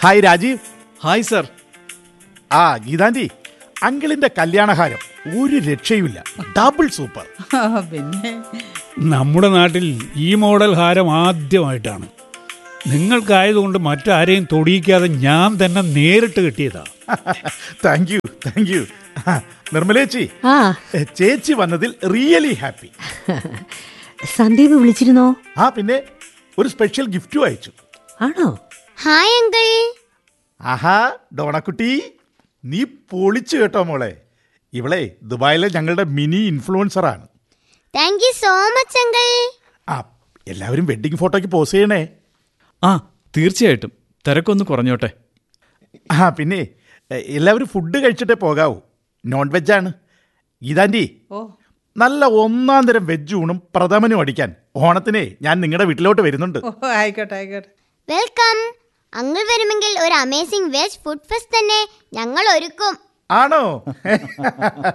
hi Rajeev hi sir ആ ഗീതാന്റി അങ്കിളിന്റെ കല്യാണഹാരം ഒരു രക്ഷയുമില്ല ഡബിൾ സൂപ്പർ ആ, പിന്നെ നമ്മുടെ നാട്ടിൽ ഈ മോഡൽ ഹാരം ആദ്യമായിട്ടാണ് നിങ്ങൾക്കായതുകൊണ്ട് മറ്റാരെയും തൊടിയിക്കാതെ ഞാൻ തന്നെ നേരിട്ട് കിട്ടിയതാ താങ്ക് യു താങ്ക് യു നിർമ്മലേച്ചി ആ ചേച്ചി വന്നതിൽ റിയലി ഹാപ്പി സന്ദീപ് വിളിച്ചിരുന്നോ ആ പിന്നെ ഒരു സ്പെഷ്യൽ ഗിഫ്റ്റും അയച്ചു ആണോ ഹായ് അങ്കിൾ ആഹാ ഡോണക്കുട്ടി നീ പൊളിച്ചു കേട്ടോ മോളെ ഇവളെ ദുബായിലെ ഞങ്ങളുടെ മിനി ഇൻഫ്ലുവൻസറാണ് thank you so much uncle ആ എല്ലാവരും വെഡിങ് ഫോട്ടോയ്ക്ക് പോസ് ചെയ്യണേ ആ തീർച്ചയായിട്ടും തിരക്കൊന്ന് കുറഞ്ഞോട്ടെ ആ പിന്നെ എ, എല്ലാവരും ഫുഡ് കഴിച്ചിട്ടേ പോകാവൂ നോൺ വെജാണ് ഗീതാന്റി ഓ നല്ല ഒന്നാം തരം വെജ് ഊണും പ്രഥമനും അടിക്കാൻ ഓണത്തിനെ ഞാൻ നിങ്ങളുടെ വീട്ടിലോട്ട് വരുന്നുണ്ട് ഓ ആയിക്കോട്ടെ ആയിക്കോട്ടെ വെൽക്കം അങ്കിൾ വരുമെങ്കിൽ ഒരു അമേസിംഗ് വെജ് ഫുഡ് ഫെസ്റ്റ് തന്നെ ഞങ്ങൾ ഒരുക്കും ആണോ